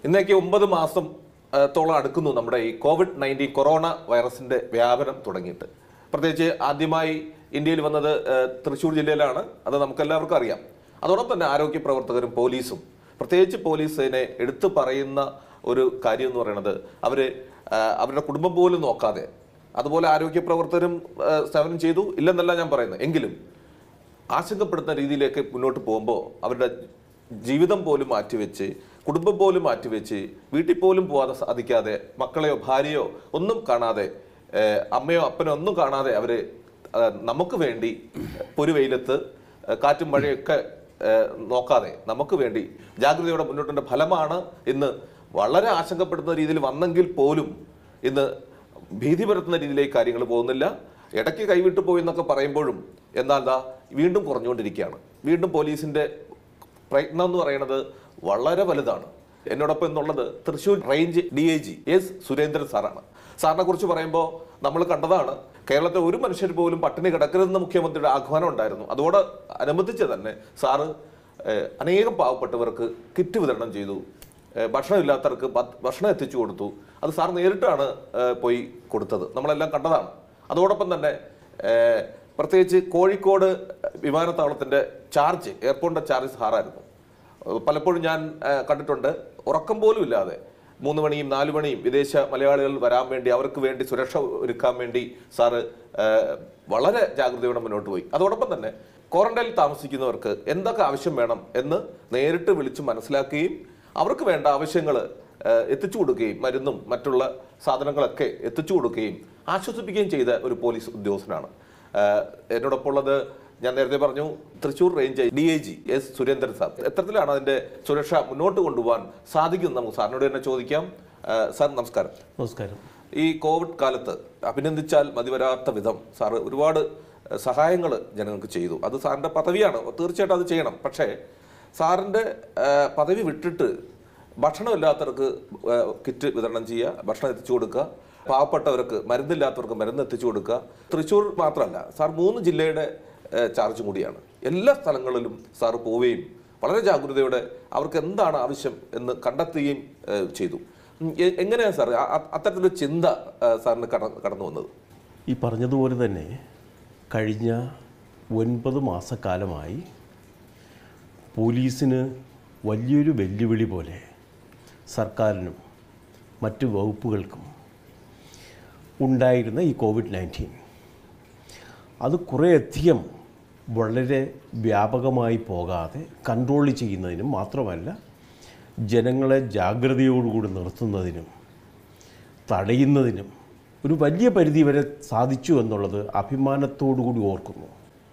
ഇന്നേക്ക് ഒമ്പത് മാസം ആ, തോളം അടുക്കുന്നു നമ്മുടെ ഈ കോവിഡ് നയൻറ്റീൻ കൊറോണ വൈറസിന്റെ വ്യാപനം തുടങ്ങിയിട്ട് പ്രത്യേകിച്ച് ആദ്യമായി ഇന്ത്യയിൽ വന്നത് ആ, തൃശ്ശൂർ ജില്ലയിലാണ് അത് നമുക്കെല്ലാവർക്കും അറിയാം അതോടൊപ്പം തന്നെ ആരോഗ്യ പ്രവർത്തകരും പോലീസും പ്രത്യേകിച്ച് പോലീസിനെ എടുത്തു പറയുന്ന ഒരു കാര്യം എന്ന് പറയുന്നത് അവര് ആ, അവരുടെ കുടുംബം പോലും നോക്കാതെ അതുപോലെ ആരോഗ്യ പ്രവർത്തകരും ആ, സേവനം ചെയ്തു ഇല്ലെന്നല്ല ഞാൻ പറയുന്നത് എങ്കിലും ആശങ്കപ്പെടുത്തുന്ന രീതിയിലേക്ക് മുന്നോട്ട് പോകുമ്പോൾ അവരുടെ ജീവിതം പോലും മാറ്റിവെച്ച് കുടുംബം പോലും മാറ്റിവെച്ച് വീട്ടിൽ പോലും പോകാതെ സാധിക്കാതെ മക്കളെയോ ഭാര്യയോ ഒന്നും കാണാതെ ഏഹ് അമ്മയോ അപ്പനോ ഒന്നും കാണാതെ അവര് ഏഹ് നമുക്ക് വേണ്ടി പൊരുവെയിലത്ത് ഏഹ് കാറ്റും മഴയൊക്കെ ഏഹ് നോക്കാതെ നമുക്ക് വേണ്ടി ജാഗ്രതയോടെ മുന്നോട്ടിന്റെ ഫലമാണ് ഇന്ന് വളരെ ആശങ്കപ്പെടുന്ന രീതിയിൽ വന്നെങ്കിൽ പോലും ഇന്ന് ഭീതി പരത്തുന്ന രീതിയിലേക്ക് കാര്യങ്ങൾ പോകുന്നില്ല ഇടയ്ക്ക് കൈവിട്ടു പോയി എന്നൊക്കെ പറയുമ്പോഴും എന്നാൽ ദാ വീണ്ടും കുറഞ്ഞുകൊണ്ടിരിക്കുകയാണ് വീണ്ടും പോലീസിന്റെ പ്രയത്നം എന്ന് പറയുന്നത് വളരെ വലുതാണ് എന്നോടൊപ്പം എന്നുള്ളത് Thrissur range D I G S Surendran സാറാണ് സാറിനെ കുറിച്ച് പറയുമ്പോൾ നമ്മൾ കണ്ടതാണ് കേരളത്തിൽ ഒരു മനുഷ്യർ പോലും പട്ടിണി കിടക്കരുതെന്ന് മുഖ്യമന്ത്രിയുടെ ആഹ്വാനം ഉണ്ടായിരുന്നു അതോട് അനുബന്ധിച്ച് തന്നെ സാറ് ഏഹ്, അനേകം പാവപ്പെട്ടവർക്ക് കിറ്റ് വിതരണം ചെയ്തു ഏഹ്, ഭക്ഷണമില്ലാത്തവർക്ക് ഭ- ഭക്ഷണം എത്തിച്ചു കൊടുത്തു അത് സാർ നേരിട്ടാണ് ഏഹ്, പോയി കൊടുത്തത് നമ്മളെല്ലാം കണ്ടതാണ് അതോടൊപ്പം തന്നെ ഏഹ്, പ്രത്യേകിച്ച് കോഴിക്കോട് വിമാനത്താവളത്തിന്റെ ചാർജ് എയർപോർട്ടിന്റെ ചാർജ് സാറായിരുന്നു ഏഹ് പലപ്പോഴും ഞാൻ ഏഹ് കണ്ടിട്ടുണ്ട് ഉറക്കം പോലും ഇല്ലാതെ മൂന്ന് മണിയും നാല് മണിയും വിദേശ മലയാളികൾ വരാൻ വേണ്ടി അവർക്ക് വേണ്ടി സുരക്ഷ ഒരുക്കാൻ വേണ്ടി സാറ് ഏഹ് വളരെ ജാഗ്രതയോടെ മുന്നോട്ട് പോയി അതോടൊപ്പം തന്നെ ക്വാറന്റൈനിൽ താമസിക്കുന്നവർക്ക് എന്തൊക്കെ ആവശ്യം വേണം എന്ന് നേരിട്ട് വിളിച്ച് മനസ്സിലാക്കുകയും അവർക്ക് വേണ്ട ആവശ്യങ്ങൾ എത്തിച്ചു കൊടുക്കുകയും മരുന്നും മറ്റുള്ള സാധനങ്ങളൊക്കെ എത്തിച്ചു കൊടുക്കുകയും ആശ്വസിപ്പിക്കുകയും ചെയ്ത ഒരു പോലീസ് ഉദ്യോഗസ്ഥനാണ് ഏഹ് എന്നോടൊപ്പം ഉള്ളത് ഞാൻ നേരത്തെ പറഞ്ഞു Thrissur range D I G S Surendran sir എത്തരത്തിലാണ് അതിന്റെ സുരക്ഷ മുന്നോട്ട് കൊണ്ടുപോകാൻ സാധിക്കുന്നത് നമുക്ക് സാറിനോട് തന്നെ ചോദിക്കാം ഏഹ് സാർ നമസ്കാരം നമസ്കാരം ഈ കോവിഡ് കാലത്ത് അഭിനന്ദിച്ചാൽ മതിവരാത്ത വിധം സാറ് ഒരുപാട് സഹായങ്ങൾ ജനങ്ങൾക്ക് ചെയ്തു അത് സാറിന്റെ പദവിയാണ് തീർച്ചയായിട്ടും അത് ചെയ്യണം പക്ഷേ സാറിന്റെ ഏഹ്, പദവി വിട്ടിട്ട് ഭക്ഷണമില്ലാത്തവർക്ക് ഏഹ്, കിറ്റ് വിതരണം ചെയ്യുക ഭക്ഷണം എത്തിച്ചു കൊടുക്കുക പാവപ്പെട്ടവർക്ക് മരുന്നില്ലാത്തവർക്ക് മരുന്ന് എത്തിച്ചു കൊടുക്കുക തൃശ്ശൂർ മാത്രമല്ല സാർ മൂന്ന് ജില്ലയുടെ ഏഹ്, ചാർജും കൂടിയാണ് എല്ലാ സ്ഥലങ്ങളിലും സാർ പോവുകയും വളരെ ജാഗ്രതയോടെ അവർക്ക് എന്താണ് ആവശ്യം എന്ന് കണ്ടെത്തുകയും ഏഹ്, ചെയ്തു ഉം, എ- എങ്ങനെയാ സാർ അ- അ- അത്തരത്തിലൊരു ചിന്ത ആ, സാറിന് കട- കടന്നു വന്നത് ഈ പറഞ്ഞതുപോലെ തന്നെ കഴിഞ്ഞ ഒൻപത് മാസക്കാലമായി പോലീസിന് വലിയൊരു വെല്ലുവിളി പോലെ സർക്കാരിനും മറ്റ് വകുപ്പുകൾക്കും ഉണ്ടായിരുന്ന ഈ കോവിഡ് നയൻറ്റീൻ അത് കുറേയധികം വളരെ വ്യാപകമായി പോകാതെ കൺട്രോൾ ചെയ്യുന്നതിനും മാത്രമല്ല ജനങ്ങളെ ജാഗ്രതയോടുകൂടി നിർത്തുന്നതിനും തടയുന്നതിനും ഒരു വലിയ പരിധി വരെ സാധിച്ചു എന്നുള്ളത് അഭിമാനത്തോടു കൂടി ഓർക്കുന്നു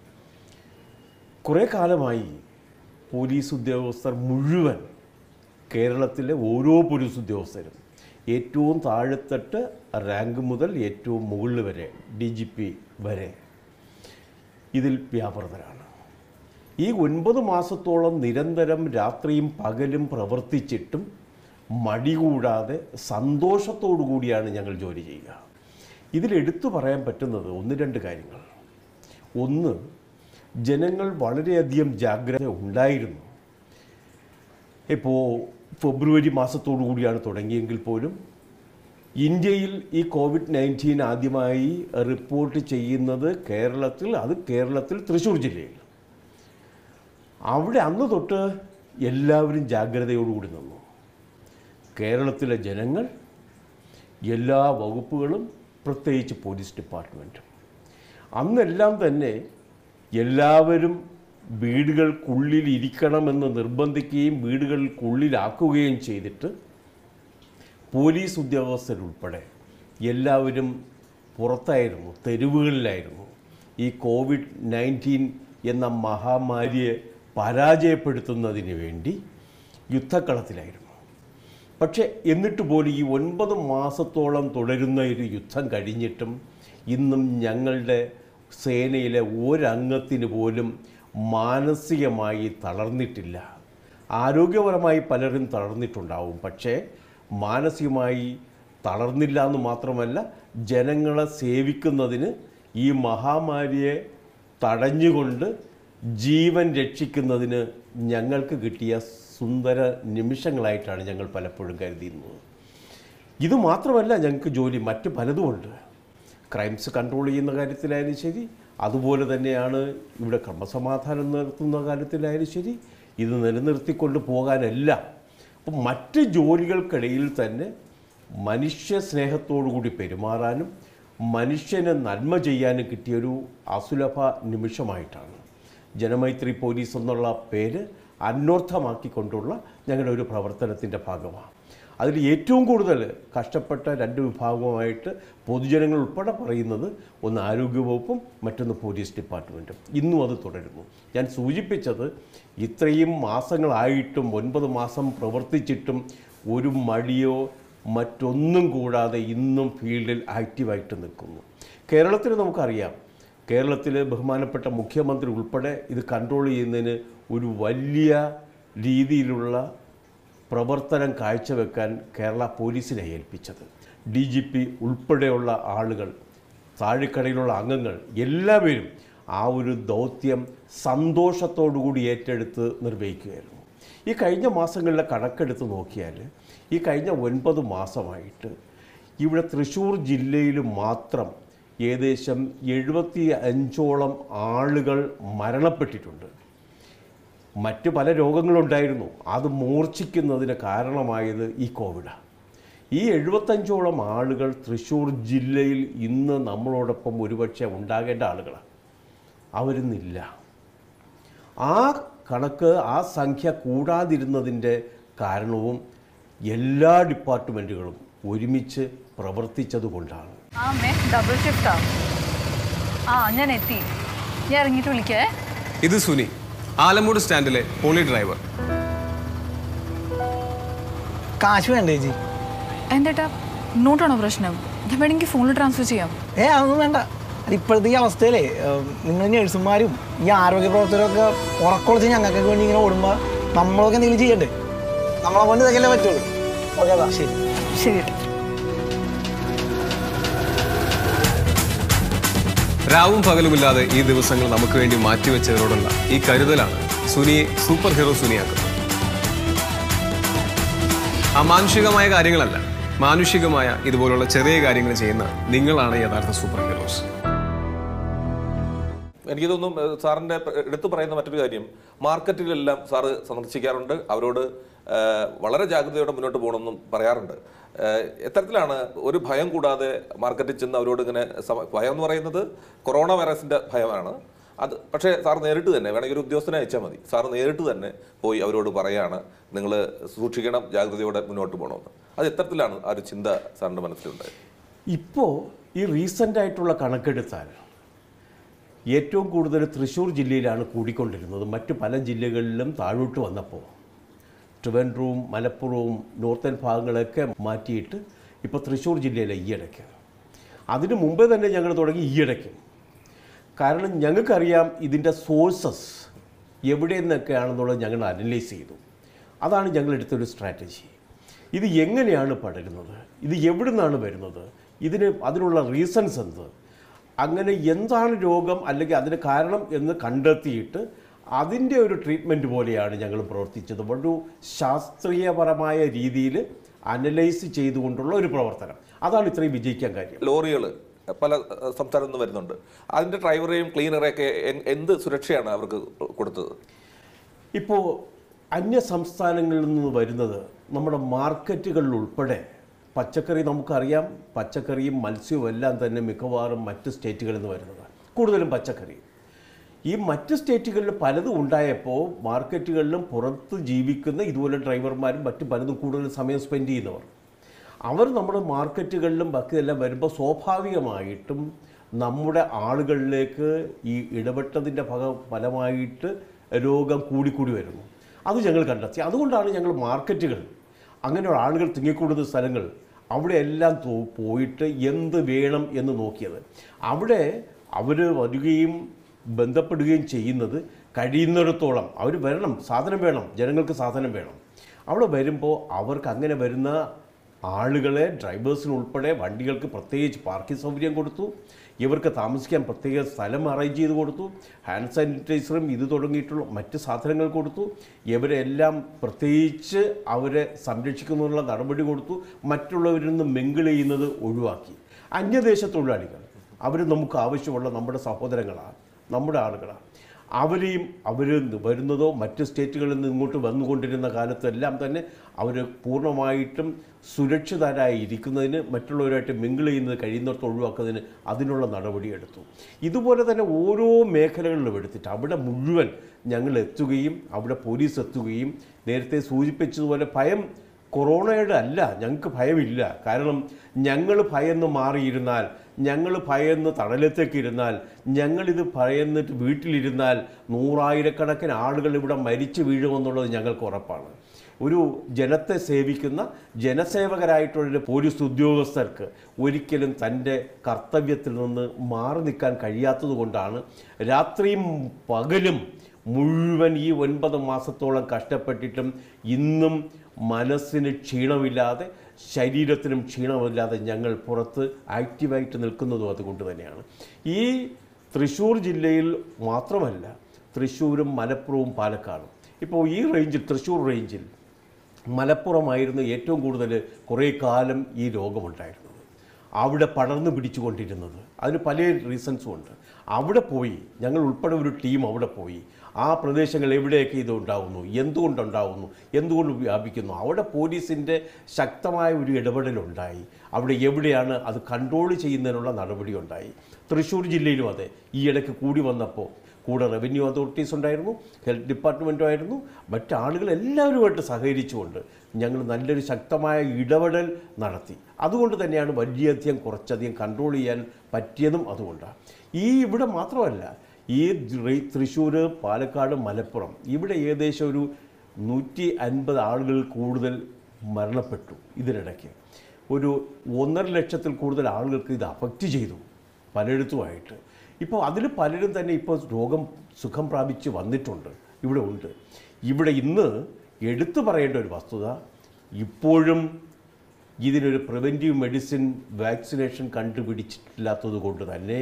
കുറേ കാലമായി പോലീസ് ഉദ്യോഗസ്ഥർ മുഴുവൻ കേരളത്തിലെ ഓരോ പോലീസ് ഉദ്യോഗസ്ഥരും ഏറ്റവും താഴെത്തട്ട് റാങ്ക് മുതൽ ഏറ്റവും മുകളിൽ വരെ ഡി ജി പി വരെ ഇതിൽ വ്യാപൃതരാണ് ഈ ഒൻപത് മാസത്തോളം നിരന്തരം രാത്രിയും പകലും പ്രവർത്തിച്ചിട്ടും മടി കൂടാതെ സന്തോഷത്തോടു കൂടിയാണ് ഞങ്ങൾ ജോലി ചെയ്യുക ഇതിലെടുത്തു പറയാൻ പറ്റുന്നത് ഒന്ന് രണ്ട് കാര്യങ്ങൾ ഒന്ന് ജനങ്ങൾ വളരെയധികം ജാഗ്രത ഉണ്ടായിരുന്നു ഇപ്പോൾ ഫെബ്രുവരി മാസത്തോടു കൂടിയാണ് തുടങ്ങിയെങ്കിൽ പോലും ഇന്ത്യയിൽ ഈ കോവിഡ് നയൻറ്റീൻ ആദ്യമായി റിപ്പോർട്ട് ചെയ്യുന്നത് കേരളത്തിൽ അത് കേരളത്തിൽ തൃശ്ശൂർ ജില്ലയിൽ അവിടെ അന്ന് തൊട്ട് എല്ലാവരും ജാഗ്രതയോടുകൂടി നിന്നു കേരളത്തിലെ ജനങ്ങൾ എല്ലാ വകുപ്പുകളും പ്രത്യേകിച്ച് പോലീസ് ഡിപ്പാർട്ട്മെൻറ്റും അന്നെല്ലാം തന്നെ എല്ലാവരും വീടുകൾക്കുള്ളിൽ ഇരിക്കണമെന്ന് നിർബന്ധിക്കുകയും വീടുകൾക്കുള്ളിലാക്കുകയും ചെയ്തിട്ട് പോലീസ് ഉദ്യോഗസ്ഥരുൾപ്പെടെ എല്ലാവരും പുറത്തായിരുന്നു തെരുവുകളിലായിരുന്നു ഈ കോവിഡ് നയൻറ്റീൻ എന്ന മഹാമാരിയെ പരാജയപ്പെടുത്തുന്നതിന് വേണ്ടി യുദ്ധക്കളത്തിലായിരുന്നു പക്ഷേ എന്നിട്ട് പോലും ഈ ഒൻപത് മാസത്തോളം തുടരുന്ന ഒരു യുദ്ധം കഴിഞ്ഞിട്ടും ഇന്നും ഞങ്ങളുടെ സേനയിലെ ഒരംഗത്തിന് പോലും മാനസികമായി തളർന്നിട്ടില്ല ആരോഗ്യപരമായി പലരും തളർന്നിട്ടുണ്ടാവും പക്ഷേ മാനസികമായി തളർന്നില്ല എന്ന് മാത്രമല്ല ജനങ്ങളെ സേവിക്കുന്നതിന് ഈ മഹാമാരിയെ തടഞ്ഞുകൊണ്ട് ജീവൻ രക്ഷിക്കുന്നതിന് ഞങ്ങൾക്ക് കിട്ടിയ സുന്ദര നിമിഷങ്ങളായിട്ടാണ് ഞങ്ങൾ പലപ്പോഴും കരുതിയിരുന്നത് ഇത് മാത്രമല്ല ഞങ്ങൾക്ക് ജോലി മറ്റ് പലതുമുണ്ട് ക്രൈംസ് കൺട്രോൾ ചെയ്യുന്ന കാര്യത്തിലായാലും ശരി അതുപോലെ തന്നെയാണ് ഇവിടെ ക്രമസമാധാനം നിർത്തുന്ന കാര്യത്തിലായാലും ശരി ഇത് നിലനിർത്തിക്കൊണ്ട് പോകാനെല്ലാം അപ്പം മറ്റ് ജോലികൾക്കിടയിൽ തന്നെ മനുഷ്യ സ്നേഹത്തോടു കൂടി പെരുമാറാനും മനുഷ്യന് നന്മ ചെയ്യാനും കിട്ടിയൊരു അസുലഭ നിമിഷമായിട്ടാണ് ജനമൈത്രി പോലീസ് എന്നുള്ള പേര് അന്വർത്ഥമാക്കിക്കൊണ്ടുള്ള ഞങ്ങളുടെ ഒരു പ്രവർത്തനത്തിൻ്റെ ഭാഗമാണ് അതിൽ ഏറ്റവും കൂടുതൽ കഷ്ടപ്പെട്ട രണ്ട് വിഭാഗമായിട്ട് പൊതുജനങ്ങൾ ഉൾപ്പെടെ പറയുന്നത് ഒന്ന് ആരോഗ്യവകുപ്പും മറ്റൊന്ന് പോലീസ് ഡിപ്പാർട്ട്മെൻറ്റും ഇന്നും അത് തുടരുന്നു ഞാൻ സൂചിപ്പിച്ചത് ഇത്രയും മാസങ്ങളായിട്ടും ഒൻപത് മാസം പ്രവർത്തിച്ചിട്ടും ഒരു മടിയോ മറ്റൊന്നും കൂടാതെ ഇന്നും ഫീൽഡിൽ ആക്റ്റീവായിട്ട് നിൽക്കുന്നു കേരളത്തിൽ നമുക്കറിയാം കേരളത്തിലെ ബഹുമാനപ്പെട്ട മുഖ്യമന്ത്രി ഉൾപ്പെടെ ഇത് കൺട്രോൾ ചെയ്യുന്നതിന് ഒരു വലിയ രീതിയിലുള്ള പ്രവർത്തനം കാഴ്ചവെക്കാൻ കേരള പോലീസിനെ ഏൽപ്പിച്ചത് ഡി ജി പി ഉൾപ്പെടെയുള്ള ആളുകൾ താഴെക്കടയിലുള്ള അംഗങ്ങൾ എല്ലാവരും ആ ഒരു ദൗത്യം സന്തോഷത്തോടു കൂടി ഏറ്റെടുത്ത് നിർവഹിക്കുകയായിരുന്നു ഈ കഴിഞ്ഞ മാസങ്ങളിലെ കണക്കെടുത്ത് നോക്കിയാൽ ഈ കഴിഞ്ഞ ഒൻപത് മാസമായിട്ട് ഇവിടെ തൃശ്ശൂർ ജില്ലയിൽ മാത്രം ഏകദേശം എഴുപത്തി അഞ്ചോളം ആളുകൾ മരണപ്പെട്ടിട്ടുണ്ട് മറ്റ് പല രോഗങ്ങളുണ്ടായിരുന്നു അത് മൂർച്ഛിക്കുന്നതിന് കാരണമായത് ഈ കോവിഡാണ് ഈ എഴുപത്തഞ്ചോളം ആളുകൾ തൃശ്ശൂർ ജില്ലയിൽ ഇന്ന് നമ്മളോടൊപ്പം ഒരുപക്ഷെ ഉണ്ടാകേണ്ട ആളുകളാണ് അവരിന്നില്ല ആ കണക്ക് ആ സംഖ്യ കൂടാതിരുന്നതിൻ്റെ കാരണവും എല്ലാ ഡിപ്പാർട്ട്മെൻറ്റുകളും ഒരുമിച്ച് പ്രവർത്തിച്ചതുകൊണ്ടാണ് ആ മേ ഡബിൾ ഷിഫ്റ്റാ ആ ഞാൻ എത്തി ഞാൻ ഇറങ്ങിയിട്ട് വിളിക്കേ ഇത് സുനി ആലമൂട് സ്റ്റാൻഡിലെ പോളി ഡ്രൈവർ കാശ് വേണ്ട ചേച്ചി എന്തേട്ടാ നോട്ടാണോ പ്രശ്നം ഞാൻ വേണമെങ്കിൽ ഫോണിൽ ട്രാൻസ്ഫർ ചെയ്യാം ഏ അതൊന്നും വേണ്ട അത് ഇപ്പോഴത്തെ ഈ അവസ്ഥയിലേ നിങ്ങൾ നഴ്സുമാരും ഈ ആരോഗ്യ പ്രവർത്തകരൊക്കെ ഉറക്കൊളിച്ച് ഞങ്ങൾക്കൊക്കെ വേണ്ടി ഇങ്ങനെ ഓടുമ്പോൾ നമ്മളൊക്കെ എന്തെങ്കിലും ചെയ്യണ്ടേ നമ്മളെ കൊണ്ട് ഇതൊക്കെയല്ലേ പറ്റുള്ളൂ ഓക്കെ അതാ ശരി ശരി രാവും പകലുമില്ലാതെ ഈ ദിവസങ്ങൾ നമുക്ക് വേണ്ടി മാറ്റിവെച്ചവരോടുള്ള ഈ കരുതലാണ് സുനിയെ സൂപ്പർ ഹീറോ സുനിയാക്കുന്നത് അമാനുഷികമായ കാര്യങ്ങളല്ല മാനുഷികമായ ഇതുപോലുള്ള ചെറിയ കാര്യങ്ങൾ ചെയ്യുന്ന നിങ്ങളാണ് യഥാർത്ഥ സൂപ്പർ ഹീറോസ് എനിക്ക് തോന്നുന്നു ഏഹ്, സാറിന്റെ പ- എടുത്തു പറയുന്ന മറ്റൊരു കാര്യം മാർക്കറ്റിലെല്ലാം സാറ് സന്ദർശിക്കാറുണ്ട് അവരോട് ഏഹ്, വളരെ ജാഗ്രതയോടെ മുന്നോട്ട് പോകണമെന്നും പറയാറുണ്ട് ഏഹ്, എത്തരത്തിലാണ് ഒരു ഭയം കൂടാതെ മാർക്കറ്റിൽ ചെന്ന് അവരോട് ഇങ്ങനെ സമ- ഭയം എന്ന് പറയുന്നത് കൊറോണ വൈറസിന്റെ ഭയമാണ് അത് പക്ഷേ സാർ നേരിട്ട് തന്നെ വേണമെങ്കിൽ ഒരു ഉദ്യോഗസ്ഥനെ അയച്ചാൽ മതി സാർ നേരിട്ട് തന്നെ പോയി അവരോട് പറയാണ് നിങ്ങൾ സൂക്ഷിക്കണം ജാഗ്രതയോടെ മുന്നോട്ട് പോകണമെന്ന് അത് എത്തരത്തിലാണ് ആ ഒരു ചിന്ത സാറിന്റെ മനസ്സിലുണ്ടായത് ഇപ്പോൾ ഈ റീസെൻ്റ് ആയിട്ടുള്ള കണക്കെടുത്താൽ ഏറ്റവും കൂടുതൽ തൃശ്ശൂർ ജില്ലയിലാണ് കൂടിക്കൊണ്ടിരുന്നത് മറ്റ് പല ജില്ലകളിലും താഴോട്ട് വന്നപ്പോൾ ട്രിവൻഡ്രവും മലപ്പുറവും നോർത്തേൺ ഭാഗങ്ങളൊക്കെ മാറ്റിയിട്ട് ഇപ്പോൾ തൃശ്ശൂർ ജില്ലയിലെ ഈയിടയ്ക്ക് അതിന് മുമ്പേ തന്നെ ഞങ്ങൾ തുടങ്ങി ഈയിടയ്ക്ക് കാരണം ഞങ്ങൾക്കറിയാം ഇതിൻ്റെ സോഴ്സസ് എവിടെ നിന്നൊക്കെയാണെന്നുള്ളത് ഞങ്ങൾ അനലൈസ് ചെയ്തു അതാണ് ഞങ്ങൾ എടുത്തൊരു സ്ട്രാറ്റജി ഇത് എങ്ങനെയാണ് പടരുന്നത് ഇത് എവിടെ നിന്നാണ് വരുന്നത് ഇതിന് അതിനുള്ള റീസൺസ് എന്ത് അങ്ങനെ എന്താണ് രോഗം അല്ലെങ്കിൽ അതിന് കാരണം എന്ന് കണ്ടെത്തിയിട്ട് അതിൻ്റെ ഒരു ട്രീറ്റ്മെൻറ്റ് പോലെയാണ് ഞങ്ങൾ പ്രവർത്തിച്ചത് ഒരു ശാസ്ത്രീയപരമായ രീതിയിൽ അനലൈസ് ചെയ്തുകൊണ്ടുള്ള ഒരു പ്രവർത്തനം അതാണ് ഇത്രയും വിജയിക്കാൻ കാര്യം ലോറികൾ പല ഏഹ്, സംസ്ഥാനത്തു നിന്ന് വരുന്നുണ്ട് അതിന്റെ ഡ്രൈവറെയും ക്ലീനറെയൊക്കെ എ- എന്ത് സുരക്ഷയാണ് അവർക്ക് കൊടുത്തത് ഇപ്പോൾ അന്യ സംസ്ഥാനങ്ങളിൽ നിന്ന് വരുന്നത് നമ്മുടെ മാർക്കറ്റുകളിൽ ഉൾപ്പെടെ പച്ചക്കറി നമുക്കറിയാം പച്ചക്കറിയും മത്സ്യവും എല്ലാം തന്നെ മിക്കവാറും മറ്റ് സ്റ്റേറ്റുകളിൽ നിന്ന് വരുന്നതാണ് കൂടുതലും പച്ചക്കറി ഈ മറ്റ് സ്റ്റേറ്റുകളിൽ പലതും ഉണ്ടായപ്പോൾ മാർക്കറ്റുകളിലും പുറത്ത് ജീവിക്കുന്ന ഇതുപോലെ ഡ്രൈവർമാരും മറ്റു പലതും കൂടുതൽ സമയം സ്പെൻഡ് ചെയ്യുന്നവർ അവർ നമ്മുടെ മാർക്കറ്റുകളിലും ബാക്കിയെല്ലാം വരുമ്പോൾ സ്വാഭാവികമായിട്ടും നമ്മുടെ ആളുകളിലേക്ക് ഈ ഇടപെട്ടതിൻ്റെ ഫല ഫലമായിട്ട് രോഗം കൂടിക്കൂടി വരുന്നു അത് ഞങ്ങൾ കണ്ടെത്തി അതുകൊണ്ടാണ് ഞങ്ങൾ മാർക്കറ്റുകൾ അങ്ങനെയുള്ള ആളുകൾ തിങ്ങിക്കൂടുന്ന സ്ഥലങ്ങൾ അവിടെ എല്ലാം തോ- പോയിട്ട് എന്ത് വേണം എന്ന് നോക്കിയത് അവിടെ അവർ വരികയും ബന്ധപ്പെടുകയും ചെയ്യുന്നത് കഴിയുന്നിടത്തോളം അവർ വരണം സാധനം വേണം ജനങ്ങൾക്ക് സാധനം വേണം അവിടെ വരുമ്പോൾ അവർക്ക് അങ്ങനെ വരുന്ന ആളുകളെ ഡ്രൈവേഴ്സിന് ഉൾപ്പെടെ വണ്ടികൾക്ക് പ്രത്യേകിച്ച് പാർക്കിംഗ് സൗകര്യം കൊടുത്തു ഇവർക്ക് താമസിക്കാൻ പ്രത്യേക സ്ഥലം അറേഞ്ച് ചെയ്ത് കൊടുത്തു ഹാൻഡ് സാനിറ്റൈസറും ഇത് തുടങ്ങിയിട്ടുള്ള മറ്റ് സാധനങ്ങൾ കൊടുത്തു ഇവരെല്ലാം പ്രത്യേകിച്ച് അവരെ സംരക്ഷിക്കുന്നതിനുള്ള നടപടി കൊടുത്തു മറ്റുള്ളവരിൽ നിന്ന് മിങ്കിൾ ചെയ്യുന്നത് ഒഴിവാക്കി അന്യദേശ തൊഴിലാളികൾ അവർ നമുക്ക് ആവശ്യമുള്ള നമ്മുടെ സഹോദരങ്ങളാണ് നമ്മുടെ ആളുകളാണ് അവരെയും അവർ വരുന്നതോ മറ്റ് സ്റ്റേറ്റുകളിൽ നിന്ന് ഇങ്ങോട്ട് വന്നുകൊണ്ടിരുന്ന കാലത്തെല്ലാം തന്നെ അവർ പൂർണ്ണമായിട്ടും സുരക്ഷിതരായി ഇരിക്കുന്നതിന് മറ്റുള്ളവരുമായിട്ട് മിങ്കിൾ ചെയ്യുന്നത് കഴിയുന്നിടത്ത് ഒഴിവാക്കുന്നതിന് അതിനുള്ള നടപടിയെടുത്തു ഇതുപോലെ തന്നെ ഓരോ മേഖലകളിലും എടുത്തിട്ട് അവിടെ മുഴുവൻ ഞങ്ങൾ എത്തുകയും അവിടെ പോലീസ് എത്തുകയും നേരത്തെ സൂചിപ്പിച്ചതുപോലെ ഭയം കൊറോണയുടെ അല്ല ഞങ്ങൾക്ക് ഭയമില്ല കാരണം ഞങ്ങൾ ഭയന്ന് മാറിയിരുന്നാൽ ഞങ്ങൾ ഭയന്ന് തടലത്തേക്ക് ഇരുന്നാൽ ഞങ്ങളിത് ഭയന്നിട്ട് വീട്ടിലിരുന്നാൽ നൂറായിരക്കണക്കിന് ആളുകൾ ഇവിടെ മരിച്ചു വീഴുമെന്നുള്ളത് ഞങ്ങൾക്ക് ഉറപ്പാണ് ഒരു ജനത്തെ സേവിക്കുന്ന ജനസേവകരായിട്ടുള്ള പോലീസ് ഉദ്യോഗസ്ഥർക്ക് ഒരിക്കലും തൻ്റെ കർത്തവ്യത്തിൽ നിന്ന് മാറി നിൽക്കാൻ കഴിയാത്തത് കൊണ്ടാണ് രാത്രിയും പകലും മുഴുവൻ ഈ ഒൻപത് മാസത്തോളം കഷ്ടപ്പെട്ടിട്ടും ഇന്നും മനസ്സിന് ക്ഷീണമില്ലാതെ ശരീരത്തിനും ക്ഷീണമില്ലാതെ ഞങ്ങൾ പുറത്ത് ആക്റ്റീവായിട്ട് നിൽക്കുന്നതും അതുകൊണ്ട് തന്നെയാണ് ഈ തൃശ്ശൂർ ജില്ലയിൽ മാത്രമല്ല തൃശ്ശൂരും മലപ്പുറവും പാലക്കാടും ഇപ്പോൾ ഈ റേഞ്ചിൽ തൃശ്ശൂർ റേഞ്ചിൽ മലപ്പുറമായിരുന്നു ഏറ്റവും കൂടുതൽ കുറേ കാലം ഈ രോഗമുണ്ടായിരുന്നത് അവിടെ പടർന്നു പിടിച്ചുകൊണ്ടിരുന്നത് അതിന് പല റീസൺസും ഉണ്ട് അവിടെ പോയി ഞങ്ങൾ ഉൾപ്പെടെ ഒരു ടീം അവിടെ പോയി ആ പ്രദേശങ്ങൾ എവിടെയൊക്കെ ഇത് ഉണ്ടാകുന്നു എന്തുകൊണ്ടുണ്ടാകുന്നു എന്തുകൊണ്ട് വ്യാപിക്കുന്നു അവിടെ പോലീസിൻ്റെ ശക്തമായ ഒരു ഇടപെടലുണ്ടായി അവിടെ എവിടെയാണ് അത് കൺട്രോൾ ചെയ്യുന്നതിനുള്ള നടപടി ഉണ്ടായി തൃശ്ശൂർ ജില്ലയിലും അതെ ഈ ഇടയ്ക്ക് കൂടി വന്നപ്പോൾ കൂടെ റവന്യൂ അതോറിറ്റീസ് ഉണ്ടായിരുന്നു ഹെൽത്ത് ഡിപ്പാർട്ട്മെൻറ്റും ആയിരുന്നു മറ്റാളുകൾ എല്ലാവരുമായിട്ട് സഹകരിച്ചുകൊണ്ട് ഞങ്ങൾ നല്ലൊരു ശക്തമായ ഇടപെടൽ നടത്തി അതുകൊണ്ട് തന്നെയാണ് വലിയധികം കുറച്ചധികം കൺട്രോൾ ചെയ്യാൻ പറ്റിയതും അതുകൊണ്ടാണ് ഈ ഇവിടെ മാത്രമല്ല ഈ ദ്ര- തൃശ്ശൂർ പാലക്കാട് മലപ്പുറം ഇവിടെ ഏകദേശം ഒരു നൂറ്റി അൻപത് ആളുകൾ കൂടുതൽ മരണപ്പെട്ടു ഇതിനിടയ്ക്ക് ഒരു ഒന്നര ലക്ഷത്തിൽ കൂടുതൽ ആളുകൾക്ക് ഇത് അഫക്റ്റ് ചെയ്തു പലയിടത്തുമായിട്ട് ഇപ്പോൾ അതിൽ പലരും തന്നെ ഇപ്പോൾ രോഗം സുഖം പ്രാപിച്ച് വന്നിട്ടുണ്ട് ഇവിടെ ഉണ്ട് ഇവിടെ ഇന്ന് എടുത്തു പറയേണ്ട ഒരു വസ്തുത ഇപ്പോഴും ഇതിനൊരു പ്രിവെൻറ്റീവ് മെഡിസിൻ വാക്സിനേഷൻ കണ്ടുപിടിച്ചിട്ടില്ലാത്തത് കൊണ്ട് തന്നെ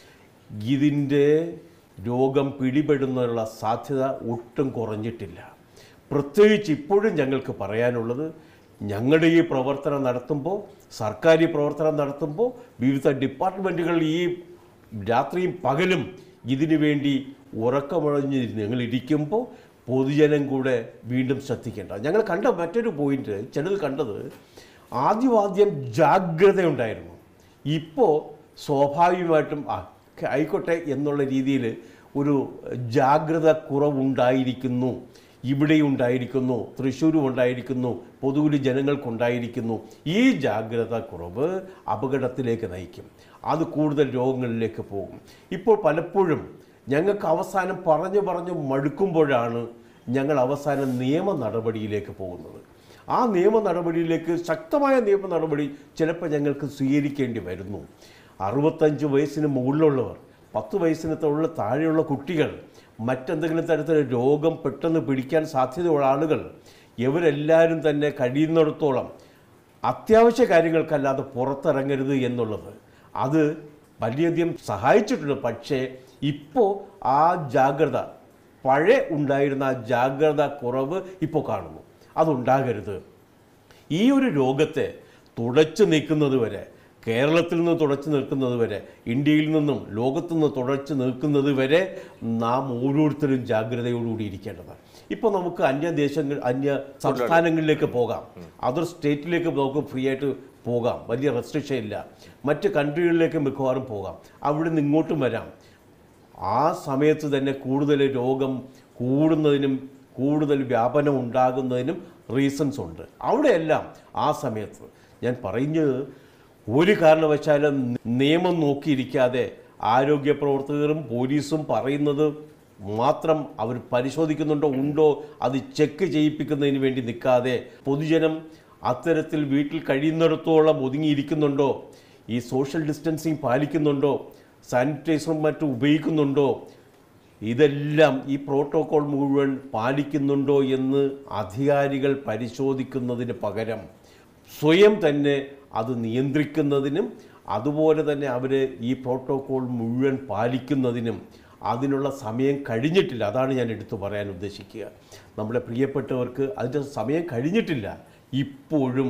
ഇതിൻ്റെ രോഗം പിടിപെടുന്നതിനുള്ള സാധ്യത ഒട്ടും കുറഞ്ഞിട്ടില്ല പ്രത്യേകിച്ച് ഇപ്പോഴും ഞങ്ങൾക്ക് പറയാനുള്ളത് ഞങ്ങളുടെ ഈ പ്രവർത്തനം നടത്തുമ്പോൾ സർക്കാർ ഈ പ്രവർത്തനം നടത്തുമ്പോൾ വിവിധ ഡിപ്പാർട്ട്മെൻറ്റുകൾ ഈ രാത്രിയും പകലും ഇതിനു വേണ്ടി ഉറക്കമുഴഞ്ഞ് ഞങ്ങൾ ഇരിക്കുമ്പോൾ പൊതുജനം കൂടെ വീണ്ടും ശ്രദ്ധിക്കേണ്ട ഞങ്ങൾ കണ്ട മറ്റൊരു പോയിന്റ് ചിലത് കണ്ടത് ആദ്യമാദ്യം ജാഗ്രതയുണ്ടായിരുന്നു ഇപ്പോൾ സ്വാഭാവികമായിട്ടും ആ ആയിക്കോട്ടെ എന്നുള്ള രീതിയിൽ ഒരു ജാഗ്രത കുറവുണ്ടായിരിക്കുന്നു ഇവിടെയും ഉണ്ടായിരിക്കുന്നു തൃശ്ശൂരും ഉണ്ടായിരിക്കുന്നു പൊതുവിൽ ജനങ്ങൾക്കുണ്ടായിരിക്കുന്നു ഈ ജാഗ്രത കുറവ് അപകടത്തിലേക്ക് നയിക്കും അത് കൂടുതൽ രോഗങ്ങളിലേക്ക് പോകും ഇപ്പോൾ പലപ്പോഴും ഞങ്ങൾക്ക് അവസാനം പറഞ്ഞു പറഞ്ഞു മടുക്കുമ്പോഴാണ് ഞങ്ങൾ അവസാനം നിയമ നടപടിയിലേക്ക് പോകുന്നത് ആ നിയമ നടപടിയിലേക്ക് ശക്തമായ നിയമ നടപടി ചിലപ്പോൾ ഞങ്ങൾക്ക് സ്വീകരിക്കേണ്ടി വരുന്നു അറുപത്തഞ്ച് വയസ്സിന് മുകളിലുള്ളവർ പത്ത് വയസ്സിന് തൊള്ള താഴെയുള്ള കുട്ടികൾ മറ്റെന്തെങ്കിലും തരത്തിലുള്ള രോഗം പെട്ടെന്ന് പിടിക്കാൻ സാധ്യതയുള്ള ആളുകൾ ഇവരെല്ലാവരും തന്നെ കഴിയുന്നിടത്തോളം അത്യാവശ്യ കാര്യങ്ങൾക്കല്ലാതെ പുറത്തിറങ്ങരുത് എന്നുള്ളത് അത് വളരെയധികം സഹായിച്ചിട്ടുണ്ട് പക്ഷേ ഇപ്പോൾ ആ ജാഗ്രത പഴയ ഉണ്ടായിരുന്ന ആ ജാഗ്രത കുറവ് ഇപ്പോൾ കാണുന്നു അതുണ്ടാകരുത് ഈ ഒരു രോഗത്തെ തുടച്ചു നീക്കുന്നത് വരെ കേരളത്തിൽ നിന്ന് തുടച്ചു നിൽക്കുന്നത് വരെ ഇന്ത്യയിൽ നിന്നും ലോകത്തു നിന്ന് തുടച്ചു നിൽക്കുന്നത് വരെ നാം ഓരോരുത്തരും ജാഗ്രതയോടുകൂടി ഇരിക്കേണ്ടതാണ് ഇപ്പോൾ നമുക്ക് അന്യ ദേശങ്ങൾ അന്യ സംസ്ഥാനങ്ങളിലേക്ക് പോകാം അതർ സ്റ്റേറ്റിലേക്ക് നമുക്ക് ഫ്രീ ആയിട്ട് പോകാം വലിയ റെസ്ട്രിക്ഷൻ ഇല്ല മറ്റ് കൺട്രികളിലേക്ക് മിക്കവാറും പോകാം അവിടെ നിന്ന് ഇങ്ങോട്ടും വരാം ആ സമയത്ത് തന്നെ കൂടുതൽ രോഗം കൂടുന്നതിനും കൂടുതൽ വ്യാപനം ഉണ്ടാകുന്നതിനും റീസൺസ് ഉണ്ട് അവിടെയെല്ലാം ആ സമയത്ത് ഞാൻ പറയുന്നത് ഒരു കാരണവശാലും നിയമം നോക്കിയിരിക്കാതെ ആരോഗ്യ പ്രവർത്തകരും പോലീസും പറയുന്നത് മാത്രം അവർ പരിശോധിക്കുന്നുണ്ടോ ഉണ്ടോ അത് ചെക്ക് ചെയ്യിപ്പിക്കുന്നതിന് വേണ്ടി നിൽക്കാതെ പൊതുജനം അത്തരത്തിൽ വീട്ടിൽ കഴിയുന്നിടത്തോളം ഒതുങ്ങിയിരിക്കുന്നുണ്ടോ ഈ സോഷ്യൽ ഡിസ്റ്റൻസിങ് പാലിക്കുന്നുണ്ടോ സാനിറ്റൈസറും മറ്റും ഉപയോഗിക്കുന്നുണ്ടോ ഇതെല്ലാം ഈ പ്രോട്ടോകോൾ മുഴുവൻ പാലിക്കുന്നുണ്ടോ എന്ന് അധികാരികൾ പരിശോധിക്കുന്നതിന് പകരം സ്വയം തന്നെ അത് നിയന്ത്രിക്കുന്നതിനും അതുപോലെ തന്നെ അവർ ഈ പ്രോട്ടോകോൾ മുഴുവൻ പാലിക്കുന്നതിനും അതിനുള്ള സമയം കഴിഞ്ഞിട്ടില്ല അതാണ് ഞാൻ എടുത്തു പറയാൻ ഉദ്ദേശിക്കുക നമ്മുടെ പ്രിയപ്പെട്ടവർക്ക് അതിൻ്റെ സമയം കഴിഞ്ഞിട്ടില്ല ഇപ്പോഴും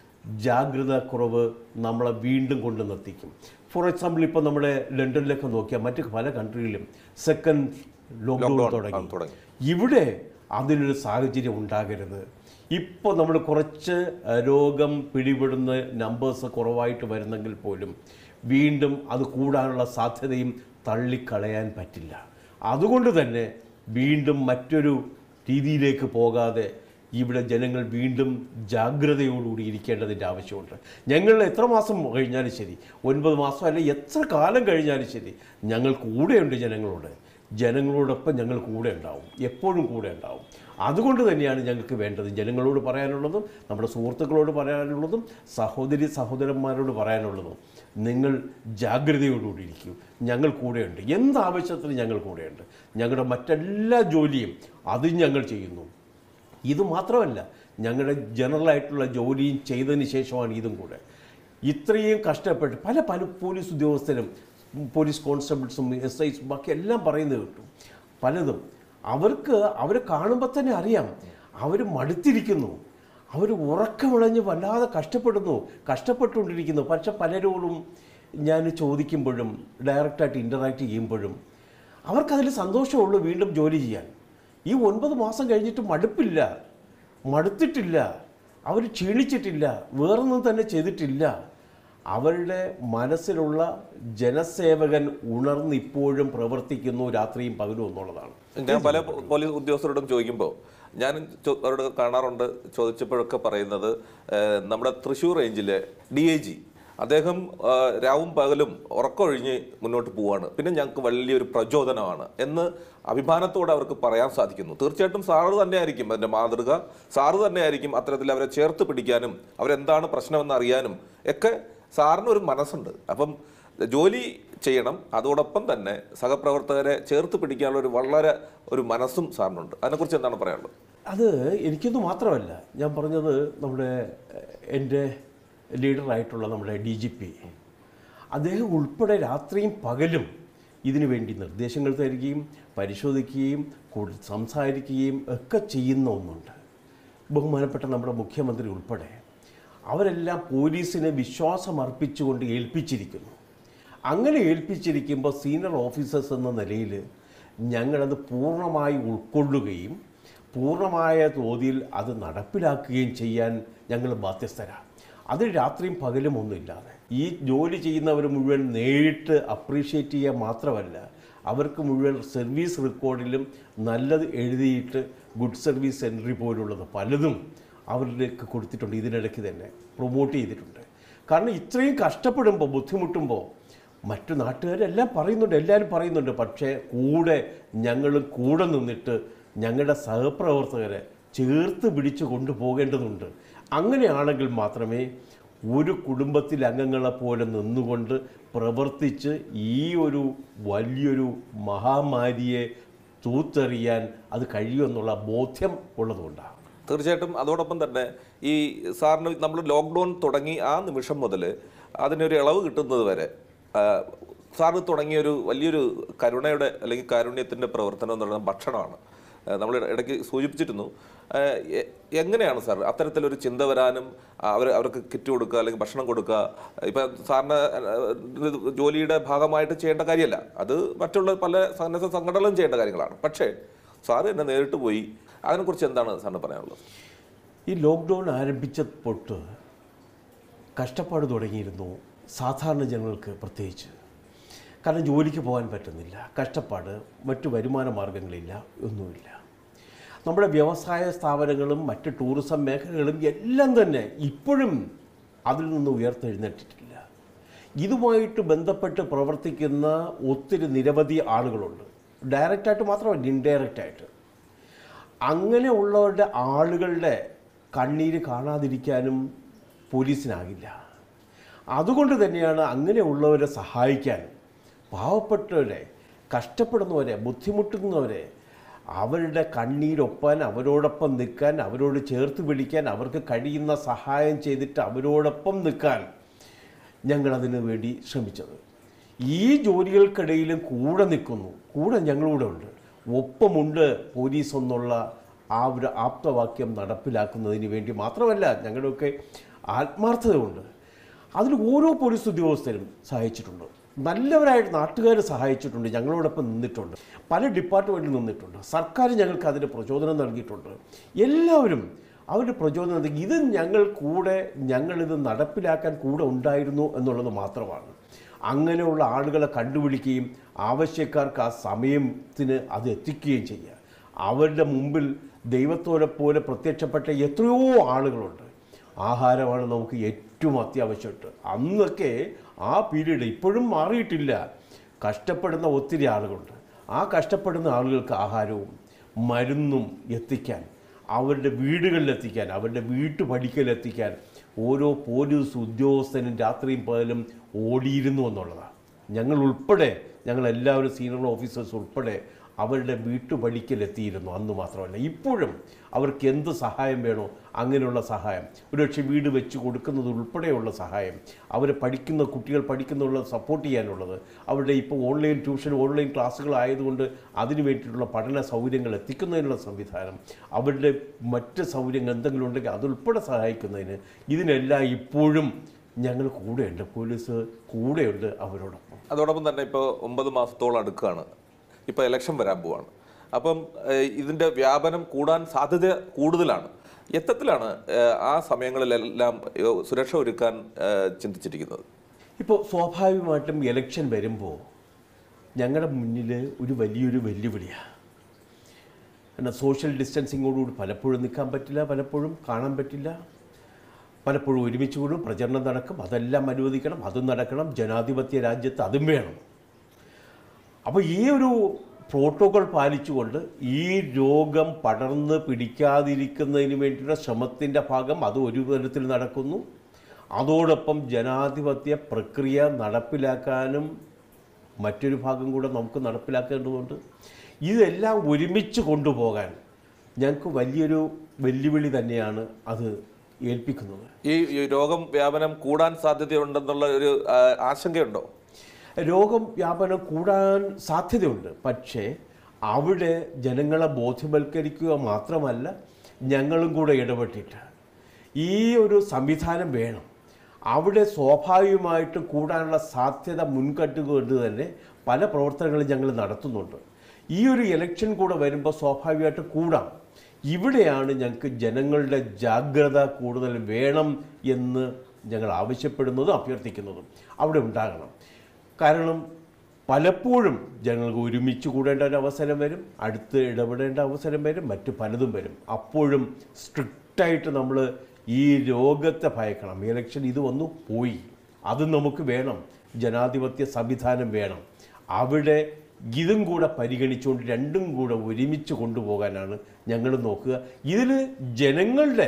ജാഗ്രത കുറവ് നമ്മളെ വീണ്ടും കൊണ്ടു നിർത്തിക്കും ഫോർ എക്സാമ്പിൾ ഇപ്പോൾ നമ്മുടെ ലണ്ടനിലൊക്കെ നോക്കിയാൽ മറ്റ് പല കൺട്രിയിലും സെക്കൻഡ് ലോക്ക്ഡൗൺ Lockdown, ആ, തുടങ്ങി തുടങ്ങി. ഇവിടെ അതിനൊരു സാഹചര്യം ഉണ്ടാകരുത് ഇപ്പോൾ നമ്മൾ കുറച്ച് അഹ്, രോഗം പിടിപെടുന്ന നമ്പേഴ്സ് കുറവായിട്ട് വരുന്നെങ്കിൽ പോലും വീണ്ടും അത് കൂടാനുള്ള സാധ്യതയും തള്ളിക്കളയാൻ പറ്റില്ല അതുകൊണ്ട് തന്നെ വീണ്ടും മറ്റൊരു രീതിയിലേക്ക് പോകാതെ ഇവിടെ ജനങ്ങൾ വീണ്ടും ജാഗ്രതയോടുകൂടി ഇരിക്കേണ്ടതിൻ്റെ ആവശ്യമുണ്ട് ഞങ്ങൾ എത്ര മാസം കഴിഞ്ഞാലും ശരി ഒൻപത് മാസം അല്ലെ എത്ര കാലം കഴിഞ്ഞാലും ശരി ഞങ്ങൾ കൂടെയുണ്ട് ജനങ്ങളോട് ജനങ്ങളോടൊപ്പം ഞങ്ങൾ കൂടെ ഉണ്ടാവും എപ്പോഴും കൂടെ ഉണ്ടാവും അതുകൊണ്ട് തന്നെയാണ് ഞങ്ങൾക്ക് വേണ്ടത് ജനങ്ങളോട് പറയാനുള്ളതും നമ്മുടെ സുഹൃത്തുക്കളോട് പറയാനുള്ളതും സഹോദരി സഹോദരന്മാരോട് പറയാനുള്ളതും നിങ്ങൾ ജാഗ്രതയോടുകൂടി ഇരിക്കൂ ഞങ്ങൾ കൂടെയുണ്ട് എന്താവശ്യത്തിന് ഞങ്ങൾ കൂടെയുണ്ട് ഞങ്ങളുടെ മറ്റെല്ലാ ജോലിയും അതും ഞങ്ങൾ ചെയ്യുന്നു ഇത് മാത്രമല്ല ഞങ്ങളുടെ ജനറലായിട്ടുള്ള ജോലിയും ചെയ്തതിന് ശേഷമാണ് ഇതും കൂടെ ഇത്രയും കഷ്ടപ്പെട്ട് പല പല പോലീസ് ഉദ്യോഗസ്ഥരും പോലീസ് കോൺസ്റ്റബിൾസും എസ് ഐസും ബാക്കി എല്ലാം പറയുന്നത് കേട്ടു പലതും അവർക്ക് അവരെ കാണുമ്പോൾ തന്നെ അറിയാം അവർ മടുത്തിരിക്കുന്നു അവർ ഉറക്കമിളഞ്ഞ് വല്ലാതെ കഷ്ടപ്പെടുന്നു കഷ്ടപ്പെട്ടുകൊണ്ടിരിക്കുന്നു പക്ഷെ പലരോടും ഞാൻ ചോദിക്കുമ്പോഴും ഡയറക്റ്റായിട്ട് ഇൻ്ററാക്ട് ചെയ്യുമ്പോഴും അവർക്കതിൽ സന്തോഷമുള്ളൂ വീണ്ടും ജോലി ചെയ്യാൻ ഈ ഒൻപത് മാസം കഴിഞ്ഞിട്ട് മടുപ്പില്ല മടുത്തിട്ടില്ല അവർ ക്ഷീണിച്ചിട്ടില്ല വേറൊന്നും തന്നെ ചെയ്തിട്ടില്ല അവരുടെ മനസ്സിലുള്ള ജനസേവകൻ ഉണർന്ന് ഇപ്പോഴും പ്രവർത്തിക്കുന്നു രാത്രിയും പകലും എന്നുള്ളതാണ് ഞാൻ പല പോ- പോലീസ് ഉദ്യോഗസ്ഥരോടും ചോദിക്കുമ്പോൾ ഞാൻ ചോ- അവരോട് കാണാറുണ്ട് ചോദിച്ചപ്പോഴൊക്കെ പറയുന്നത് ഏഹ്, നമ്മുടെ തൃശ്ശൂർ റേഞ്ചിലെ ഡി ഐ ജി അദ്ദേഹം ആ, രാവും പകലും ഉറക്കമൊഴിഞ്ഞ് മുന്നോട്ട് പോവാണ് പിന്നെ ഞങ്ങൾക്ക് വലിയൊരു പ്രചോദനമാണ് എന്ന് അഭിമാനത്തോടെ അവർക്ക് പറയാൻ സാധിക്കുന്നു തീർച്ചയായിട്ടും സാറ് തന്നെയായിരിക്കും അതിൻ്റെ മാതൃക സാറ് തന്നെയായിരിക്കും അത്തരത്തിൽ അവരെ ചേർത്ത് പിടിക്കാനും അവരെന്താണ് പ്രശ്നമെന്ന് അറിയാനും ഒക്കെ സാറിന് ഒരു മനസ്സുണ്ട് അപ്പം ജോലി ചെയ്യണം അതോടൊപ്പം തന്നെ സഹപ്രവർത്തകരെ ചേർത്ത് പിടിക്കാനുള്ള ഒരു വളരെ ഒരു മനസ്സും സാറിനുണ്ട് അതിനെക്കുറിച്ച് എന്താണ് പറയാനുള്ളത് അത് എനിക്കൊന്നും മാത്രമല്ല ഞാൻ പറഞ്ഞത് നമ്മുടെ എഹ്, എൻ്റെ ലീഡറായിട്ടുള്ള നമ്മുടെ ഡി ജി പി അദ്ദേഹം ഉൾപ്പെടെ രാത്രിയും പകലും ഇതിനു വേണ്ടി നിർദ്ദേശങ്ങൾ തരികയും പരിശോധിക്കുകയും കൂടുതൽ സംസാരിക്കുകയും ഒക്കെ ചെയ്യുന്ന ഒന്നുണ്ട് ബഹുമാനപ്പെട്ട നമ്മുടെ മുഖ്യമന്ത്രി ഉൾപ്പെടെ അവരെല്ലാം പോലീസിനെ വിശ്വാസം അർപ്പിച്ചുകൊണ്ട് ഏൽപ്പിച്ചിരിക്കുന്നു അങ്ങനെ ഏൽപ്പിച്ചിരിക്കുമ്പോൾ സീനിയർ ഓഫീസേഴ്സ് എന്ന നിലയിൽ ഞങ്ങളത് പൂർണ്ണമായി ഉൾക്കൊള്ളുകയും പൂർണ്ണമായ തോതിൽ അത് നടപ്പിലാക്കുകയും ചെയ്യാൻ ഞങ്ങൾ ബാധ്യസ്ഥരാണ് അത് രാത്രിയും പകലും ഒന്നുമില്ലാതെ ഈ ജോലി ചെയ്യുന്നവർ മുഴുവൻ നേരിട്ട് അപ്രീഷിയേറ്റ് ചെയ്യുക മാത്രമല്ല അവർക്ക് മുഴുവൻ സർവീസ് റെക്കോർഡിലും നല്ലത് എഴുതിയിട്ട് ഗുഡ് സർവീസ് എൻട്രി പോലുള്ളത് പലതും അവരിലേക്ക് കൊടുത്തിട്ടുണ്ട് ഇതിനിടയ്ക്ക് തന്നെ പ്രൊമോട്ട് ചെയ്തിട്ടുണ്ട് കാരണം ഇത്രയും കഷ്ടപ്പെടുമ്പോൾ ബുദ്ധിമുട്ടുമ്പോൾ മറ്റു നാട്ടുകാരെല്ലാം പറയുന്നുണ്ട് എല്ലാവരും പറയുന്നുണ്ട് പക്ഷേ കൂടെ ഞങ്ങളും കൂടെ നിന്നിട്ട് ഞങ്ങളുടെ സഹപ്രവർത്തകരെ ചേർത്ത് പിടിച്ച് കൊണ്ടുപോകേണ്ടതുണ്ട് അങ്ങനെയാണെങ്കിൽ മാത്രമേ ഒരു കുടുംബത്തിലെ അംഗങ്ങളെ പോലെ നിന്നുകൊണ്ട് പ്രവർത്തിച്ച് ഈ ഒരു വലിയൊരു മഹാമാരിയെ തൂത്തെറിയാൻ അത് കഴിയുമെന്നുള്ള ബോധ്യം ഉള്ളതുകൊണ്ടാണ് തീർച്ചയായിട്ടും അതോടൊപ്പം തന്നെ ഈ സാറിന് നമ്മൾ ലോക്ക്ഡൗൺ തുടങ്ങി ആ നിമിഷം മുതൽ അതിനൊരു ഇളവ് കിട്ടുന്നത് വരെ ആ, സാറ് തുടങ്ങിയ ഒരു വലിയൊരു കരുണയുടെ അല്ലെങ്കിൽ കാരുണ്യത്തിൻ്റെ പ്രവർത്തനം എന്ന് പറയുന്നത് ഭക്ഷണമാണ് ആ, നമ്മൾ ഇടയ്ക്ക് സൂചിപ്പിച്ചിരുന്നു ആ, എ- എങ്ങനെയാണ് സാർ അത്തരത്തിലൊരു ചിന്ത വരാനും അവർ അവർക്ക് കിറ്റ് കൊടുക്കുക അല്ലെങ്കിൽ ഭക്ഷണം കൊടുക്കുക ഇപ്പം സാറിന് ഇത് ജോലിയുടെ ഭാഗമായിട്ട് ചെയ്യേണ്ട കാര്യമല്ല അത് മറ്റുള്ള പല സന്നദ്ധ സംഘടനകളും ചെയ്യേണ്ട കാര്യങ്ങളാണ് പക്ഷേ സാറ് എന്നെ നേരിട്ട് പോയി അതിനെക്കുറിച്ച് എന്താണ് സാറിന് പറയാനുള്ളത് ഈ ലോക്ക്ഡൗൺ ആരംഭിച്ച തൊട്ട് കഷ്ടപ്പാട് തുടങ്ങിയിരുന്നു സാധാരണ ജനങ്ങൾക്ക് പ്രത്യേകിച്ച് കാരണം ജോലിക്ക് പോകാൻ പറ്റുന്നില്ല കഷ്ടപ്പാട് മറ്റു വരുമാന മാർഗങ്ങളില്ല ഒന്നുമില്ല നമ്മുടെ വ്യവസായ സ്ഥാപനങ്ങളും മറ്റ് ടൂറിസം മേഖലകളും എല്ലാം തന്നെ ഇപ്പോഴും അതിൽ നിന്ന് ഉയർത്തെഴുന്നേറ്റിട്ടില്ല ഇതുമായിട്ട് ബന്ധപ്പെട്ട് പ്രവർത്തിക്കുന്ന ഒത്തിരി നിരവധി ആളുകളുണ്ട് ഡയറക്റ്റായിട്ട് മാത്രമല്ല ഇൻഡയറക്റ്റായിട്ട് അങ്ങനെ ഉള്ളവരുടെ ആളുകളുടെ കണ്ണീര് കാണാതിരിക്കാനും പോലീസിനാകില്ല അതുകൊണ്ട് തന്നെയാണ് അങ്ങനെയുള്ളവരെ സഹായിക്കാൻ പാവപ്പെട്ടവരെ കഷ്ടപ്പെടുന്നവരെ ബുദ്ധിമുട്ടുന്നവരെ അവരുടെ കണ്ണീരൊപ്പാൻ അവരോടൊപ്പം നിൽക്കാൻ അവരോട് ചേർത്ത് പിടിക്കാൻ അവർക്ക് കഴിയുന്ന സഹായം ചെയ്തിട്ട് അവരോടൊപ്പം നിൽക്കാൻ ഞങ്ങളതിനു വേണ്ടി ശ്രമിച്ചത് ഈ ജോലികൾക്കിടയിലും കൂടെ നിൽക്കുന്നു കൂടെ ഞങ്ങളൂടെ ഉണ്ട് ഒപ്പമുണ്ട് പോലീസ് എന്നുള്ള ആ ഒരു ആപ്തവാക്യം നടപ്പിലാക്കുന്നതിന് വേണ്ടി മാത്രമല്ല ഞങ്ങളുടെയൊക്കെ ആത്മാർത്ഥതയുണ്ട് അതിൽ ഓരോ പോലീസ് ഉദ്യോഗസ്ഥരും സഹായിച്ചിട്ടുണ്ട് നല്ലവരായിട്ട് നാട്ടുകാർ സഹായിച്ചിട്ടുണ്ട് ഞങ്ങളോടൊപ്പം നിന്നിട്ടുണ്ട് പല ഡിപ്പാർട്ട്മെൻറ്റിൽ നിന്നിട്ടുണ്ട് സർക്കാർ ഞങ്ങൾക്ക് അതിന് പ്രചോദനം നൽകിയിട്ടുണ്ട് എല്ലാവരും അവരുടെ പ്രചോദനം നൽകി ഇത് ഞങ്ങൾ കൂടെ ഞങ്ങളിത് നടപ്പിലാക്കാൻ കൂടെ ഉണ്ടായിരുന്നു എന്നുള്ളത് മാത്രമാണ് അങ്ങനെയുള്ള ആളുകളെ കണ്ടുപിടിക്കുകയും ആവശ്യക്കാർക്ക് ആ സമയത്തിന് അത് എത്തിക്കുകയും ചെയ്യുക അവരുടെ മുമ്പിൽ ദൈവത്തോടെ പോലെ പ്രത്യക്ഷപ്പെട്ട എത്രയോ ആളുകളുണ്ട് ആഹാരമാണ് നമുക്ക് ഏറ്റവും അത്യാവശ്യമായിട്ട് അന്നൊക്കെ ആ പീരീഡ് ഇപ്പോഴും മാറിയിട്ടില്ല കഷ്ടപ്പെടുന്ന ഒത്തിരി ആളുകളുണ്ട് ആ കഷ്ടപ്പെടുന്ന ആളുകൾക്ക് ആഹാരവും മരുന്നും എത്തിക്കാൻ അവരുടെ വീടുകളിലെത്തിക്കാൻ അവരുടെ വീട്ടുപടിക്കലെത്തിക്കാൻ ഓരോ പോലീസ് ഉദ്യോഗസ്ഥനും രാത്രിയും പകലും ഓടിയിരുന്നു എന്നുള്ളതാണ് ഞങ്ങൾ ഉൾപ്പെടെ ഞങ്ങൾ എല്ലാവരും സീനിയർ ഓഫീസേഴ്സ് ഉൾപ്പെടെ അവരുടെ വീട്ടുപടിക്കലെത്തിയിരുന്നു അന്ന് മാത്രമല്ല ഇപ്പോഴും അവർക്ക് എന്ത് സഹായം വേണോ അങ്ങനെയുള്ള സഹായം ഒരുപക്ഷെ വീട് വെച്ച് കൊടുക്കുന്നത് ഉൾപ്പെടെയുള്ള സഹായം അവർ പഠിക്കുന്ന കുട്ടികൾ പഠിക്കുന്നുള്ള സപ്പോർട്ട് ചെയ്യാനുള്ളത് അവരുടെ ഇപ്പോൾ ഓൺലൈൻ ട്യൂഷൻ ഓൺലൈൻ ക്ലാസ്സുകൾ ആയതുകൊണ്ട് അതിനു വേണ്ടിയിട്ടുള്ള പഠന സൗകര്യങ്ങൾ എത്തിക്കുന്നതിനുള്ള സംവിധാനം അവരുടെ മറ്റ് സൗകര്യങ്ങൾ എന്തെങ്കിലും ഉണ്ടെങ്കിൽ അതുൾപ്പെടെ സഹായിക്കുന്നതിന് ഇതിനെല്ലാം ഇപ്പോഴും ഞങ്ങൾ കൂടെയുണ്ട് പോലീസ് കൂടെയുണ്ട് അവരോടൊപ്പം അതോടൊപ്പം തന്നെ ഇപ്പോൾ ഒമ്പത് മാസത്തോളം അടുക്കുകയാണ് ഇപ്പോൾ ഇലക്ഷൻ വരാൻ പോവാണ് അപ്പം ഏഹ്, ഇതിന്റെ വ്യാപനം കൂടാൻ സാധ്യത കൂടുതലാണ് എത്തത്തിലാണ് ഏഹ്, ആ സമയങ്ങളിലെല്ലാം ഏഹ്, സുരക്ഷ ഒരുക്കാൻ ഏഹ്, ചിന്തിച്ചിരിക്കുന്നത് ഇപ്പോൾ സ്വാഭാവികമായിട്ടും ഇലക്ഷൻ വരുമ്പോൾ ഞങ്ങളുടെ മുന്നിൽ ഒരു വലിയൊരു വെല്ലുവിളിയാണ് എന്നാൽ സോഷ്യൽ ഡിസ്റ്റൻസിങ്ങോടുകൂടി പലപ്പോഴും നിൽക്കാൻ പറ്റില്ല പലപ്പോഴും കാണാൻ പറ്റില്ല പലപ്പോഴും ഒരുമിച്ച് കൂടും പ്രചരണം നടക്കും അതെല്ലാം അനുവദിക്കണം അതും നടക്കണം ജനാധിപത്യ രാജ്യത്ത് അതും വേണം അപ്പോൾ ഈ ഒരു പ്രോട്ടോകോൾ പാലിച്ചുകൊണ്ട് ഈ രോഗം പടർന്ന് പിടിക്കാതിരിക്കുന്നതിന് വേണ്ടിയുള്ള ശ്രമത്തിൻ്റെ ഭാഗം അത് ഒരു തരത്തിൽ നടക്കുന്നു അതോടൊപ്പം ജനാധിപത്യ പ്രക്രിയ നടപ്പിലാക്കാനും മറ്റൊരു ഭാഗം കൂടെ നമുക്ക് നടപ്പിലാക്കേണ്ടതുണ്ട് ഇതെല്ലാം ഒരുമിച്ച് കൊണ്ടുപോകാൻ ഞങ്ങൾക്ക് വലിയൊരു വെല്ലുവിളി തന്നെയാണ് അത് ഏൽപ്പിക്കുന്നത് ഈ ഈ രോഗം വ്യാപനം കൂടാൻ സാധ്യതയുണ്ടെന്നുള്ള ഒരു ആ, ആശങ്കയുണ്ടോ രോഗം വ്യാപനം കൂടാൻ സാധ്യതയുണ്ട് പക്ഷേ അവിടെ ജനങ്ങളെ ബോധ്യവൽക്കരിക്കുക മാത്രമല്ല ഞങ്ങളും കൂടെ ഇടപെട്ടിട്ട് ഈ ഒരു സംവിധാനം വേണം അവിടെ സ്വാഭാവികമായിട്ടും കൂടാനുള്ള സാധ്യത മുൻകട്ടുകൊണ്ട് തന്നെ പല പ്രവർത്തനങ്ങളും ഞങ്ങൾ നടത്തുന്നുണ്ട് ഈ ഒരു ഇലക്ഷൻ കൂടെ വരുമ്പോൾ സ്വാഭാവികമായിട്ട് കൂടാം ഇവിടെയാണ് ഞങ്ങൾക്ക് ജനങ്ങളുടെ ജാഗ്രത കൂടുതൽ വേണം എന്ന് ഞങ്ങൾ ആവശ്യപ്പെടുന്നതും അഭ്യർത്ഥിക്കുന്നതും അവിടെ ഉണ്ടാകണം കാരണം പലപ്പോഴും ജനങ്ങൾക്ക് ഒരുമിച്ച് കൂടേണ്ട ഒരു അവസരം വരും അടുത്ത് ഇടപെടേണ്ട അവസരം വരും മറ്റു പലതും വരും അപ്പോഴും സ്ട്രിക്റ്റായിട്ട് നമ്മൾ ഈ രോഗത്തെ ഭയക്കണം ഇലക്ഷൻ ഇത് വന്നു പോയി അത് നമുക്ക് വേണം ജനാധിപത്യ സംവിധാനം വേണം അവിടെ ഇതും കൂടെ പരിഗണിച്ചുകൊണ്ട് രണ്ടും കൂടെ ഒരുമിച്ച് കൊണ്ടുപോകാനാണ് ഞങ്ങൾ നോക്കുക ഇതിൽ ജനങ്ങളുടെ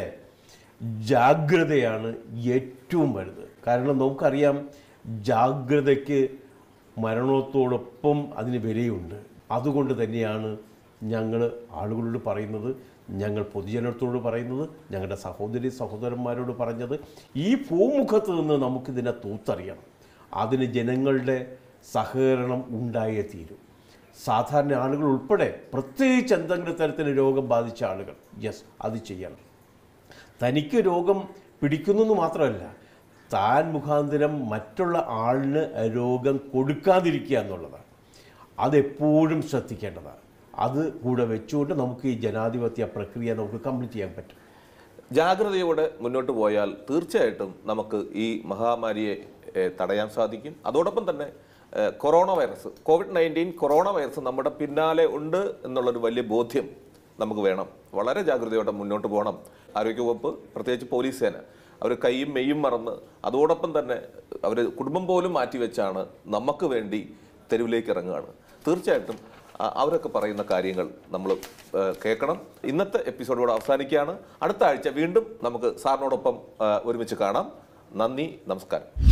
ജാഗ്രതയാണ് ഏറ്റവും വലുത് കാരണം നമുക്കറിയാം ജാഗ്രതയ്ക്ക് മരണത്തോടൊപ്പം അതിന് വിലയുണ്ട് അതുകൊണ്ട് തന്നെയാണ് ഞങ്ങൾ ആളുകളോട് പറയുന്നത് ഞങ്ങൾ പൊതുജനത്തോട് പറയുന്നത് ഞങ്ങളുടെ സഹോദരി സഹോദരന്മാരോട് പറഞ്ഞത് ഈ ഭൂമുഖത്ത് നിന്ന് നമുക്കിതിനെ തൂത്തറിയണം അതിന് ജനങ്ങളുടെ സഹകരണം ഉണ്ടായേ തീരും സാധാരണ ആളുകൾ ഉൾപ്പെടെ പ്രത്യേകിച്ച് എന്തെങ്കിലും തരത്തിൽ രോഗം ബാധിച്ച ആളുകൾ യെസ് അത് ചെയ്യണം തനിക്ക് രോഗം പിടിക്കുന്നു മാത്രമല്ല താൻ മുഖാന്തരം മറ്റുള്ള ആളിന് രോഗം കൊടുക്കാതിരിക്കുക എന്നുള്ളതാണ് അതെപ്പോഴും ശ്രദ്ധിക്കേണ്ടതാണ് അത് കൂടെ വെച്ചുകൊണ്ട് നമുക്ക് ഈ ജനാധിപത്യ പ്രക്രിയ നമുക്ക് കംപ്ലീറ്റ് ചെയ്യാൻ പറ്റും ജാഗ്രതയോടെ മുന്നോട്ട് പോയാൽ തീർച്ചയായിട്ടും നമുക്ക് ഈ മഹാമാരിയെ ഏഹ്, തടയാൻ സാധിക്കും അതോടൊപ്പം തന്നെ ഏഹ്, corona virus covid nineteen corona virus നമ്മുടെ പിന്നാലെ ഉണ്ട് എന്നുള്ളൊരു വലിയ ബോധ്യം നമുക്ക് വേണം വളരെ ജാഗ്രതയോടെ മുന്നോട്ട് പോകണം ആരോഗ്യവകുപ്പ് പ്രത്യേകിച്ച് പോലീസ് സേന അവർ കൈയും മെയ്യും മറന്ന് അതോടൊപ്പം തന്നെ അവർ കുടുംബം പോലും മാറ്റിവെച്ചാണ് നമുക്ക് വേണ്ടി തെരുവിലേക്ക് ഇറങ്ങുകയാണ് തീർച്ചയായിട്ടും ആ, അവരൊക്കെ പറയുന്ന കാര്യങ്ങൾ നമ്മൾ കേൾക്കണം ഇന്നത്തെ എപ്പിസോഡോട് അവസാനിക്കുകയാണ് അടുത്ത ആഴ്ച വീണ്ടും നമുക്ക് സാറിനോടൊപ്പം ആ, ഒരുമിച്ച് കാണാം നന്ദി നമസ്കാരം